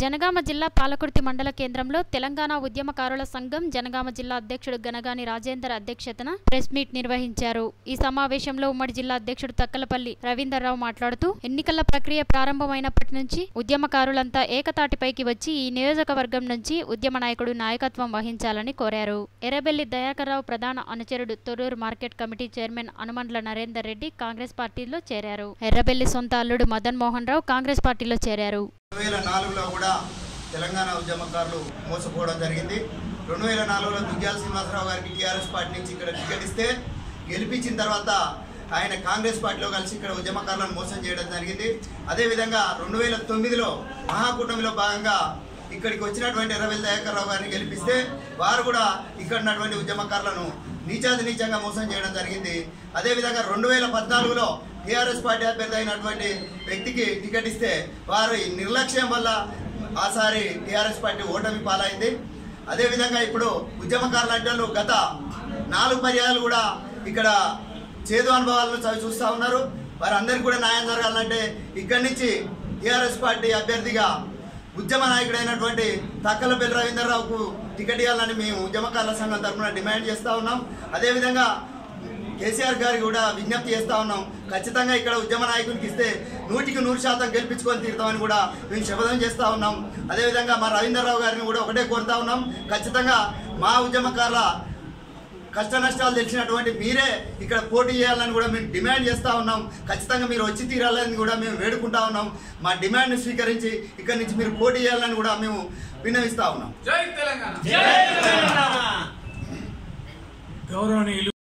జనగామ జిల్లా పాలకుర్తి మండల కేంద్రంలో తెలంగాణ ఉద్యమకారుల సంఘం జనగామ జిల్లా అధ్యక్షుడు గనగాని రాజేందర్ అధ్యక్షతన ప్రెస్ మీట్ నిర్వహించారు ఈ సమావేశంలో ఉమ్మడి జిల్లా అధ్యక్షుడు తక్కలపల్లి రవీందర్రావు మాట్లాడుతూ ఎన్నికల ప్రక్రియ ప్రారంభమైనప్పటి నుంచి ఉద్యమకారులంతా ఏకతాటిపైకి వచ్చి ఈ నియోజకవర్గం నుంచి ఉద్యమ నాయకుడు నాయకత్వం వహించాలని కోరారు ఎర్రబెల్లి దయాకర్రావు ప్రధాన అనుచరుడు Thorrur market committee chairman Anumandla Narender Reddy Congress పార్టీలో చేరారు ఎర్రబెల్లి సొంత అల్లుడు మదన్ మోహన్ రావు కాంగ్రెస్ పార్టీలో చేరారు రెండు వేల నాలుగులో కూడా తెలంగాణ ఉద్యమకారులు మోసపోవడం జరిగింది రెండు వేల నాలుగులో దుగ్గ్యాల శ్రీనివాసరావు గారికి టీఆర్ఎస్ పార్టీ నుంచి ఇక్కడ టికెట్ ఇస్తే గెలిపించిన తర్వాత ఆయన కాంగ్రెస్ పార్టీలో కలిసి ఇక్కడ ఉద్యమకారులను మోసం చేయడం జరిగింది అదేవిధంగా రెండు వేల తొమ్మిదిలో మహాకూటమిలో భాగంగా ఇక్కడికి వచ్చినటువంటి ఎర్రవెల్లి దయాకర్ రావు గారిని గెలిపిస్తే వారు కూడా ఇక్కడ ఉన్నటువంటి ఉద్యమకారులను నీచాది నీచంగా మోసం చేయడం జరిగింది అదేవిధంగా రెండు వేల పద్నాలుగులో టీఆర్ఎస్ పార్టీ అభ్యర్థి అయినటువంటి వ్యక్తికి టికెట్ ఇస్తే వారి నిర్లక్ష్యం వల్ల ఆసారి టీఆర్ఎస్ పార్టీ ఓటమి పాలైంది అదేవిధంగా ఇప్పుడు ఉద్యమకారులు అంటే వాళ్ళు గత నాలుగు పర్యాలు కూడా ఇక్కడ చేదు అనుభవాలను చవి చూస్తూ ఉన్నారు వారందరికీ కూడా న్యాయం జరగాలంటే ఇక్కడి నుంచి టీఆర్ఎస్ పార్టీ అభ్యర్థిగా ఉద్యమ నాయకుడైనటువంటి తక్కలపల్లి రవీంద్రరావుకు టికెట్ ఇవ్వాలని మేము ఉద్యమకారుల సంఘం తరఫున డిమాండ్ చేస్తూ ఉన్నాం అదేవిధంగా కేసీఆర్ గారికి కూడా విజ్ఞప్తి చేస్తా ఉన్నాం ఖచ్చితంగా ఇక్కడ ఉద్యమ నాయకునికి ఇస్తే నూటికి నూరు శాతం గెలిపించుకొని తీరుతామని కూడా మేము శపథం చేస్తా ఉన్నాం అదేవిధంగా మా రవీంద్రరావు గారిని కూడా ఒకటే కోరుతా ఉన్నాం ఖచ్చితంగా మా ఉద్యమకారుల కష్ట నష్టాలు తెలిసినటువంటి మీరే ఇక్కడ పోటీ చేయాలని కూడా మేము డిమాండ్ చేస్తూ ఉన్నాం ఖచ్చితంగా మీరు వచ్చి తీరాలని కూడా మేము వేడుకుంటా ఉన్నాం మా డిమాండ్ని స్వీకరించి ఇక్కడి నుంచి మీరు పోటీ చేయాలని కూడా మేము విన్నవిస్తా ఉన్నాం జై తెలంగాణ గౌరవనీయులు